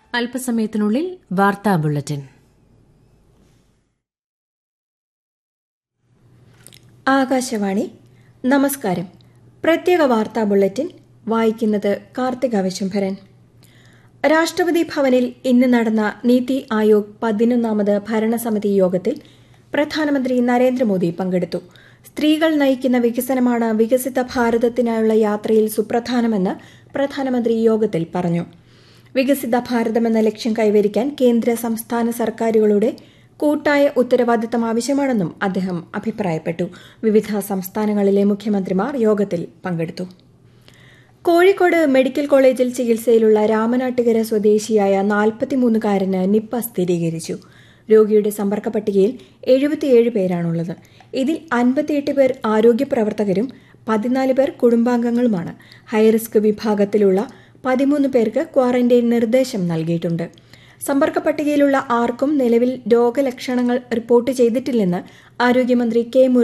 അല്പസമയത്തിനുള്ളിൽ വാർത്താ ബുള്ളറ്റിൻ ആകാശവാണി നമസ്കാരം പ്രത്യേക വാർത്താ ബുള്ളറ്റിൻ വായിക്കുന്നത് കാർത്തിക വിശംഭരൻ രാഷ്ട്രപതി ഭവനിൽ ഇന്ന് നടന്ന നീതി ആയോഗ് പതിനൊന്നാമത് ഭരണസമിതി യോഗത്തിൽ പ്രധാനമന്ത്രി നരേന്ദ്രമോദി പങ്കെടുത്തു സ്ത്രീകൾ നയിക്കുന്ന വികസനമാണ് വികസിത ഭാരതത്തിനായുള്ള യാത്രയിൽ സുപ്രധാനമെന്ന് പ്രധാനമന്ത്രി യോഗത്തിൽ പറഞ്ഞു വികസിത ഭാരതമെന്ന ലക്ഷ്യം കൈവരിക്കാൻ കേന്ദ്ര സംസ്ഥാന സർക്കാരുകളുടെ കൂട്ടായ ഉത്തരവാദിത്തം ആവശ്യമാണെന്നും അദ്ദേഹം അഭിപ്രായപ്പെട്ടു വിവിധ സംസ്ഥാനങ്ങളിലെ മുഖ്യമന്ത്രിമാർ യോഗത്തിൽ പങ്കെടുത്തു കോഴിക്കോട് മെഡിക്കൽ കോളേജിൽ ചികിത്സയിലുള്ള രാമനാട്ടുകര സ്വദേശിയായ നാൽപ്പത്തിമൂന്നുകാരന് നിപ്പ സ്ഥിരീകരിച്ചു രോഗിയുടെ സമ്പർക്ക പട്ടികയിൽ എഴുപത്തിയേഴ് പേരാണുള്ളത് ഇതിൽ അൻപത്തിയെട്ട് പേർ ആരോഗ്യ പ്രവർത്തകരും പതിനാല് പേർ കുടുംബാംഗങ്ങളുമാണ് ഹൈറിസ്ക് വിഭാഗത്തിലുള്ള പതിമൂന്ന് പേർക്ക് ക്വാറന്റൈൻ നിർദ്ദേശം നൽകിയിട്ടുണ്ട് സമ്പർക്ക പട്ടികയിലുള്ള ആർക്കും നിലവിൽ രോഗലക്ഷണങ്ങൾ റിപ്പോർട്ട് ചെയ്തിട്ടില്ലെന്ന് ആരോഗ്യമന്ത്രി കെ